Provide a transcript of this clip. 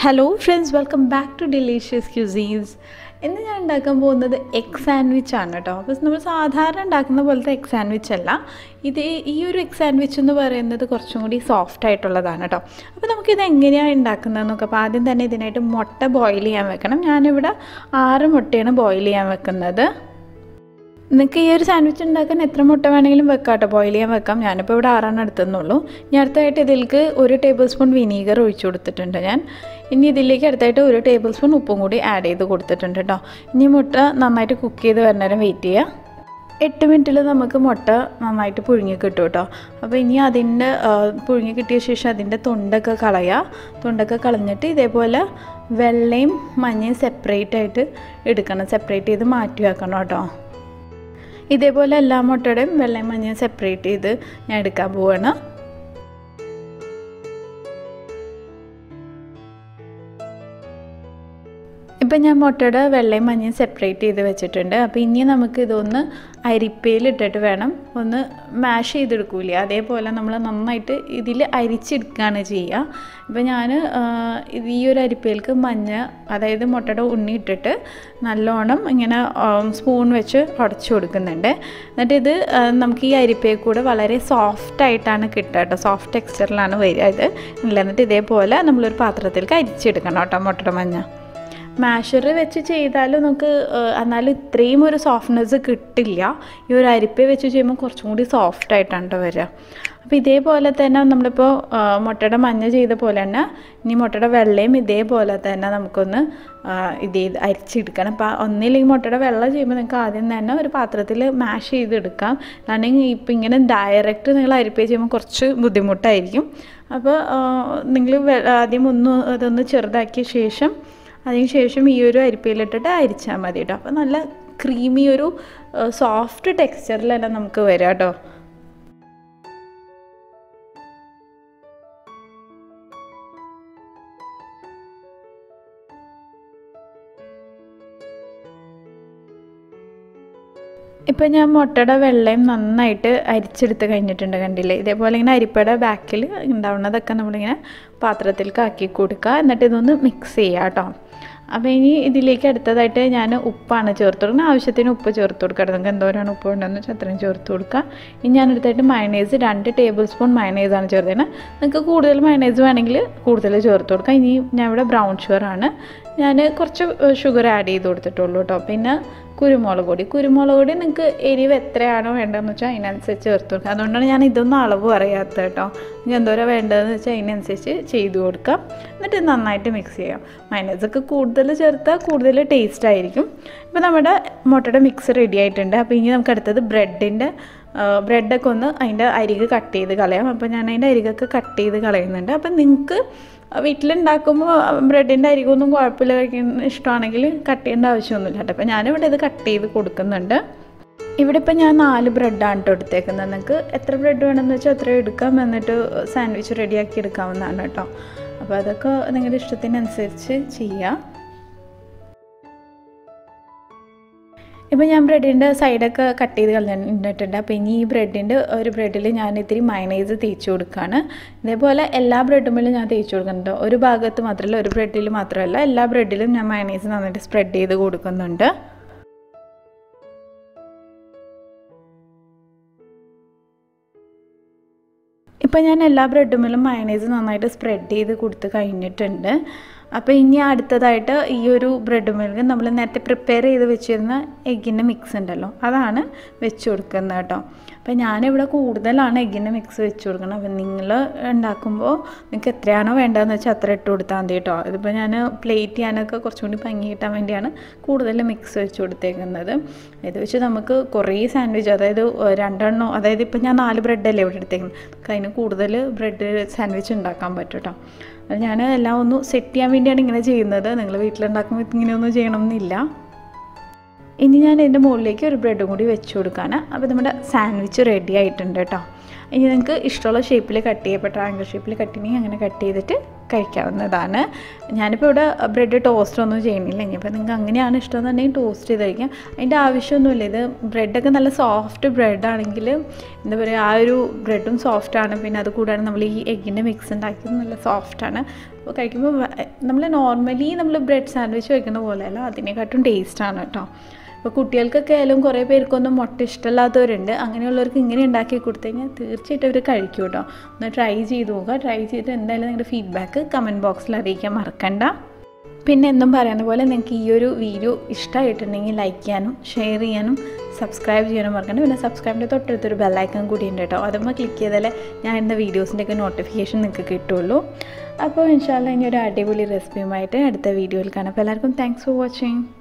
hello friends welcome back to delicious cuisines ഇന്ന് ഞാൻ ഉണ്ടാക്കാൻ പോകുന്നത് എഗ് സാൻഡ്വിച്ച് ആണ് കേട്ടോ അപ്പോൾ നമ്മൾ സാധാരണ ഉണ്ടാക്കുന്ന പോലത്തെ എഗ് സാൻഡ്വിച്ച് അല്ല ഇത് ഈ ഒരു എഗ് സാൻഡ്വിച്ച് എന്ന് പറയുന്നത് കുറച്ചും കൂടി സോഫ്റ്റ് ആയിട്ടുള്ളതാണ് കേട്ടോ അപ്പോൾ നമുക്കിത് എങ്ങനെയാണ് ഉണ്ടാക്കുന്നതെന്നൊക്കെ അപ്പോൾ ആദ്യം തന്നെ ഇതിനായിട്ട് മുട്ട ബോയിൽ ചെയ്യാൻ വെക്കണം ഞാനിവിടെ ആറ് മുട്ടയാണ് ബോയിൽ ചെയ്യാൻ വെക്കുന്നത് നിങ്ങൾക്ക് ഈ ഒരു സാൻഡ്വിച്ച് ഉണ്ടാക്കാൻ എത്ര മുട്ട വേണമെങ്കിലും വെക്കാം കേട്ടോ ബോയിൽ ചെയ്യാൻ വെക്കാം ഞാനിപ്പോൾ ഇവിടെ ആറെണ്ണം എടുത്തെന്നുള്ളൂ ഇനി അടുത്തായിട്ട് ഇതിലേക്ക് ഒരു ടേബിൾ സ്പൂൺ വിനീഗർ ഒഴിച്ചു കൊടുത്തിട്ടുണ്ട് ഞാൻ ഇനി ഇതിലേക്ക് അടുത്തായിട്ട് ഒരു ടേബിൾ സ്പൂൺ ഉപ്പും കൂടി ആഡ് ചെയ്ത് കൊടുത്തിട്ടുണ്ട് കേട്ടോ ഇനി മുട്ട നന്നായിട്ട് കുക്ക് ചെയ്ത് വരുന്നേരം വെയിറ്റ് ചെയ്യുക എട്ട് മിനിറ്റിൽ നമുക്ക് മുട്ട നന്നായിട്ട് പുഴുങ്ങി കിട്ടും കേട്ടോ അപ്പോൾ ഇനി അതിൻ്റെ പുഴുങ്ങി കിട്ടിയ ശേഷം അതിൻ്റെ തൊണ്ടൊക്കെ കളയുക തൊണ്ടൊക്കെ കളഞ്ഞിട്ട് ഇതേപോലെ വെള്ളയും മഞ്ഞയും സെപ്പറേറ്റ് ആയിട്ട് എടുക്കണം സെപ്പറേറ്റ് ചെയ്ത് മാറ്റി വെക്കണം കേട്ടോ ഇതേപോലെ എല്ലാ മുട്ടയുടെയും വെള്ളയും മഞ്ഞയും സെപ്പറേറ്റ് ചെയ്ത് ഞാൻ എടുക്കാൻ പോവാണ് ഇപ്പം ഞാൻ മുട്ടയുടെ വെള്ളയും മഞ്ഞയും സെപ്പറേറ്റ് ചെയ്ത് വെച്ചിട്ടുണ്ട് അപ്പോൾ ഇനി നമുക്ക് ഇതൊന്ന് അരിപ്പയിൽ ഇട്ടിട്ട് വേണം ഒന്ന് മാഷ് ചെയ്തെടുക്കൂലേ അതേപോലെ നമ്മൾ നന്നായിട്ട് ഇതിൽ അരിച്ചെടുക്കുകയാണ് ചെയ്യുക ഇപ്പോൾ ഞാൻ ഈ ഒരു അരിപ്പയിലേക്ക് മഞ്ഞ അതായത് മുട്ടയുടെ ഉണ്ണി ഇട്ടിട്ട് നല്ലോണം ഇങ്ങനെ സ്പൂൺ വെച്ച് ഉടച്ചു കൊടുക്കുന്നുണ്ട് എന്നിട്ട് ഇത് നമുക്ക് ഈ അരിപ്പയിൽ കൂടെ വളരെ സോഫ്റ്റ് ആയിട്ടാണ് കിട്ടുക കേട്ടോ സോഫ്റ്റ് ടെക്സ്ചറിലാണ് വരിക ഇത് ഇല്ല എന്നിട്ട് ഇതേപോലെ നമ്മളൊരു പാത്രത്തിലേക്ക് അരിച്ചെടുക്കണം കേട്ടോ മുട്ടയുടെ മഞ്ഞ മാഷർ വെച്ച് ചെയ്താൽ നമുക്ക് എന്നാലും ഇത്രയും ഒരു സോഫ്റ്റ്നെസ് കിട്ടില്ല ഈ ഒരു അരിപ്പ വെച്ച് ചെയ്യുമ്പോൾ കുറച്ചും കൂടി സോഫ്റ്റ് ആയിട്ടാണ് കേട്ടോ വരിക അപ്പോൾ ഇതേപോലെ തന്നെ നമ്മളിപ്പോൾ മുട്ടയുടെ മഞ്ഞ ചെയ്ത പോലെ തന്നെ ഇനി മുട്ടയുടെ വെള്ളയും ഇതേപോലെ തന്നെ നമുക്കൊന്ന് ഇത് ചെയ്ത് അരിച്ചെടുക്കണം അപ്പോൾ ഒന്നില്ലെങ്കിൽ മുട്ടയുടെ വെള്ളം ചെയ്യുമ്പോൾ നിങ്ങൾക്ക് ആദ്യം തന്നെ ഒരു പാത്രത്തിൽ മാഷ് ചെയ്തെടുക്കാം അല്ലെങ്കിൽ ഇപ്പം ഇങ്ങനെ ഡയറക്റ്റ് നിങ്ങൾ അരിപ്പ ചെയ്യുമ്പോൾ കുറച്ച് ബുദ്ധിമുട്ടായിരിക്കും അപ്പോൾ നിങ്ങൾ ആദ്യം ഒന്ന് അതൊന്ന് ചെറുതാക്കിയ ശേഷം അതിനുശേഷം ഈ ഒരു അരിപ്പയിലിട്ടിട്ട് അരിച്ചാൽ മതി കേട്ടോ അപ്പോൾ നല്ല ക്രീമി ഒരു സോഫ്റ്റ് ടെക്സ്ചറിൽ തന്നെ നമുക്ക് വരാം കേട്ടോ ഇപ്പം ഞാൻ മുട്ടയുടെ വെള്ളയും നന്നായിട്ട് അരിച്ചെടുത്ത് കഴിഞ്ഞിട്ടുണ്ട് കണ്ടില്ലേ ഇതേപോലെ ഇങ്ങനെ അരിപ്പയുടെ ബാക്കിൽ ഉണ്ടാവുന്നതൊക്കെ നമ്മളിങ്ങനെ പാത്രത്തിലേക്ക് ആക്കി കൊടുക്കുക എന്നിട്ട് ഇതൊന്ന് മിക്സ് ചെയ്യുക കേട്ടോ അപ്പോൾ ഇനി ഇതിലേക്ക് അടുത്തതായിട്ട് ഞാൻ ഉപ്പാണ് ചേർത്ത് കൊടുക്കുന്നത് ആവശ്യത്തിന് ഉപ്പ് ചേർത്ത് കൊടുക്കുക നിങ്ങൾക്ക് എന്തോരാണ് ഉപ്പ് ഉണ്ടെന്ന് വെച്ചാൽ അത്രയും ചേർത്ത് കൊടുക്കുക ഇനി ഞാൻ അടുത്തായിട്ട് മയണൈസ് രണ്ട് ടേബിൾ സ്പൂൺ മയണൈസാണ് ചേർത്തത് നിങ്ങൾക്ക് കൂടുതൽ മയണൈസ് വേണമെങ്കിൽ കൂടുതൽ ചേർത്ത് കൊടുക്കുക ഇനി ഞാൻ ഇവിടെ ബ്രൗൺ ഷുഗറാണ് ഞാൻ കുറച്ച് ഷുഗർ ആഡ് ചെയ്ത് കൊടുത്തിട്ടുള്ളൂ കേട്ടോ പിന്നെ കുരുമുളക് പൊടി കുരുമുളക് പൊടി നിങ്ങൾക്ക് എരിവ് എത്രയാണോ വേണ്ടതെന്ന് വെച്ചാൽ അതിനനുസരിച്ച് ചേർത്ത് കൊടുക്കുക അതുകൊണ്ടാണ് ഞാൻ ഇതൊന്നും അളവ് പറയാത്തത് കേട്ടോ ഇനി എന്തോരം വേണ്ടതെന്ന് വെച്ചാൽ അതിനനുസരിച്ച് ചെയ്ത് കൊടുക്കാം എന്നിട്ട് നന്നായിട്ട് മിക്സ് ചെയ്യാം മൈനസൊക്കെ കൂടുതൽ ചേർത്താൽ കൂടുതൽ ടേസ്റ്റ് ആയിരിക്കും ഇപ്പോൾ നമ്മുടെ മുട്ടയുടെ മിക്സ് റെഡി ആയിട്ടുണ്ട് അപ്പോൾ ഇനി നമുക്ക് അടുത്തത് ബ്രെഡിൻ്റെ ബ്രെഡൊക്കെ ഒന്ന് അതിൻ്റെ അരികെ കട്ട് ചെയ്ത് കളയാം അപ്പോൾ ഞാൻ അതിൻ്റെ അരികൊക്കെ കട്ട് ചെയ്ത് കളയുന്നുണ്ട് അപ്പം നിങ്ങൾക്ക് വീട്ടിലുണ്ടാക്കുമ്പോൾ ബ്രെഡിൻ്റെ അരികൊന്നും കുഴപ്പമില്ല കഴിക്കുന്ന ഇഷ്ടമാണെങ്കിൽ കട്ട് ചെയ്യേണ്ട ആവശ്യമൊന്നുമില്ല കേട്ടോ അപ്പോൾ ഞാനിവിടെ ഇത് കട്ട് ചെയ്ത് കൊടുക്കുന്നുണ്ട് ഇവിടെ ഇപ്പം ഞാൻ നാല് ബ്രെഡാണ് കേട്ടോ എടുത്തേക്കുന്നത് നിങ്ങൾക്ക് എത്ര ബ്രെഡ് വേണമെന്ന് വെച്ചാൽ അത്രയും എടുക്കാം എന്നിട്ട് സാൻഡ്വിച്ച് റെഡിയാക്കി എടുക്കാവുന്നതാണ് കേട്ടോ അപ്പോൾ അതൊക്കെ നിങ്ങളുടെ ഇഷ്ടത്തിനനുസരിച്ച് ചെയ്യാം ഇപ്പോൾ ഞാൻ ബ്രെഡിൻ്റെ സൈഡൊക്കെ കട്ട് ചെയ്ത് കളഞ്ഞിട്ടുണ്ട് അപ്പോൾ ഇനി ഈ ബ്രെഡിൻ്റെ ഒരു ബ്രെഡിൽ ഞാൻ ഇത്തിരി മയണൈസ് തേച്ച് കൊടുക്കുകയാണ് ഇതേപോലെ എല്ലാ ബ്രെഡുമ്മിലും ഞാൻ തേച്ച് കൊടുക്കുന്നുണ്ട് ഒരു ഭാഗത്ത് മാത്രമല്ല ഒരു ബ്രെഡിൽ മാത്രമല്ല എല്ലാ ബ്രെഡിലും ഞാൻ മയണൈസ് നന്നായിട്ട് സ്പ്രെഡ് ചെയ്ത് കൊടുക്കുന്നുണ്ട് ഇപ്പം ഞാൻ എല്ലാ ബ്രെഡുമ്മിലും മയണൈസ് നന്നായിട്ട് സ്പ്രെഡ് ചെയ്ത് കൊടുത്ത് കഴിഞ്ഞിട്ടുണ്ട് അപ്പോൾ ഇനി അടുത്തതായിട്ട് ഈ ഒരു ബ്രെഡ് മിൽക്ക് നമ്മൾ നേരത്തെ പ്രിപ്പയർ ചെയ്ത് വെച്ചിരുന്ന എഗ്ഗിൻ്റെ മിക്സ് ഉണ്ടല്ലോ അതാണ് വെച്ച് കൊടുക്കുന്നത് കേട്ടോ അപ്പോൾ ഞാനിവിടെ കൂടുതലാണ് എഗ്ഗിൻ്റെ മിക്സ് വെച്ച് കൊടുക്കണം അപ്പം നിങ്ങൾ ഉണ്ടാക്കുമ്പോൾ നിങ്ങൾക്ക് എത്രയാണോ വേണ്ടതെന്ന് വെച്ചാൽ അത്ര ഇട്ട് കൊടുത്താൽ മതി കേട്ടോ ഇതിപ്പോൾ ഞാൻ പ്ലേറ്റ് ചെയ്യാനൊക്കെ കുറച്ചും കൂടി ഭംഗി കിട്ടാൻ വേണ്ടിയാണ് കൂടുതൽ മിക്സ് വെച്ച് കൊടുത്തേക്കുന്നത് ഇത് വെച്ച് നമുക്ക് കുറേ സാൻഡ്വിച്ച് അതായത് രണ്ടെണ്ണോ അതായത് ഇപ്പോൾ ഞാൻ നാല് ബ്രെഡല്ലേ ഇവിടെ എടുത്തേക്കുന്നത് അതിന് കൂടുതൽ ബ്രെഡ് സാൻഡ്വിച്ച് ഉണ്ടാക്കാൻ പറ്റും കേട്ടോ അത് ഞാൻ എല്ലാം ഒന്ന് സെറ്റ് ചെയ്യാൻ വേണ്ടിയാണ് ഇങ്ങനെ ചെയ്യുന്നത് നിങ്ങൾ വീട്ടിലുണ്ടാക്കുമ്പോൾ ഇങ്ങനെയൊന്നും ചെയ്യണമെന്നില്ല ഇനി ഞാൻ ഇതിൻ്റെ മുകളിലേക്ക് ഒരു ബ്രെഡും കൂടി വെച്ച് കൊടുക്കുകയാണ് അപ്പോൾ നമ്മുടെ സാൻഡ്വിച്ച് റെഡി ആയിട്ടുണ്ട് കേട്ടോ ഇനി നിങ്ങൾക്ക് ഇഷ്ടമുള്ള ഷേപ്പിൽ കട്ട് ചെയ്യപ്പെട്ട ട്രയാങ്കിൾ ഷേപ്പിൽ കട്ട് ചെയ്യണമെങ്കിൽ അങ്ങനെ കട്ട് ചെയ്തിട്ട് കഴിക്കാവുന്നതാണ് ഞാനിപ്പോൾ ഇവിടെ ബ്രെഡ് ടോസ്റ്റ് ഒന്നും ചെയ്യുന്നില്ല ഇനിയിപ്പോൾ നിങ്ങൾക്ക് അങ്ങനെയാണ് ഇഷ്ടമെന്നുണ്ടെങ്കിൽ ടോസ്റ്റ് ചെയ്ത് കഴിക്കാം അതിൻ്റെ ആവശ്യമൊന്നുമില്ല ഇത് ബ്രെഡൊക്കെ നല്ല സോഫ്റ്റ് ബ്രെഡാണെങ്കിൽ എന്താ പറയുക ആ ഒരു ബ്രെഡും സോഫ്റ്റാണ് പിന്നെ അത് കൂടാതെ നമ്മൾ ഈ എഗ്ഗിൻ്റെ മിക്സ് ഉണ്ടാക്കിയത് നല്ല സോഫ്റ്റാണ് അപ്പോൾ കഴിക്കുമ്പോൾ നമ്മൾ നോർമലി നമ്മൾ ബ്രെഡ് സാൻഡ്വിച്ച് കഴിക്കുന്ന പോലെയല്ല അതിനെക്കാട്ടും ടേസ്റ്റാണ് കേട്ടോ അപ്പോൾ കുട്ടികൾക്കൊക്കെ ആയാലും കുറേ പേർക്കൊന്നും മുട്ട ഇഷ്ടമില്ലാത്തവരുണ്ട് അങ്ങനെയുള്ളവർക്ക് ഇങ്ങനെ ഉണ്ടാക്കി കൊടുത്തു കഴിഞ്ഞാൽ തീർച്ചയായിട്ടും അവർ കഴിക്കും കേട്ടോ ഒന്ന് ട്രൈ ചെയ്ത് നോക്കുക ട്രൈ ചെയ്തിട്ട് എന്തായാലും നിങ്ങളുടെ ഫീഡ്ബാക്ക് കമൻറ്റ് ബോക്സിൽ അറിയിക്കാൻ മറക്കണ്ട പിന്നെ എന്നും പറയുന്ന പോലെ നിങ്ങൾക്ക് ഈ ഒരു വീഡിയോ ഇഷ്ടമായിട്ടുണ്ടെങ്കിൽ ലൈക്ക് ചെയ്യാനും ഷെയർ ചെയ്യാനും സബ്സ്ക്രൈബ് ചെയ്യാനും മറക്കണ്ട പിന്നെ സബ്സ്ക്രൈബിൻ്റെ തൊട്ടടുത്തൊരു ബെല്ലൈക്കൺ കൂടി ഉണ്ട് കേട്ടോ അതുമ്പോൾ ക്ലിക്ക് ചെയ്താലേ ഞാൻ ഇന്ന വീഡിയോസിൻ്റെയൊക്കെ നോട്ടിഫിക്കേഷൻ നിങ്ങൾക്ക് കിട്ടുള്ളൂ അപ്പോൾ ഇൻഷാല്ല ഇനി ഒരു അടിപൊളി റെസിപ്പിയുമായിട്ട് അടുത്ത വീഡിയോയിൽ കാണാം അപ്പോൾ എല്ലാവർക്കും താങ്ക്സ് ഫോർ വാച്ചിങ്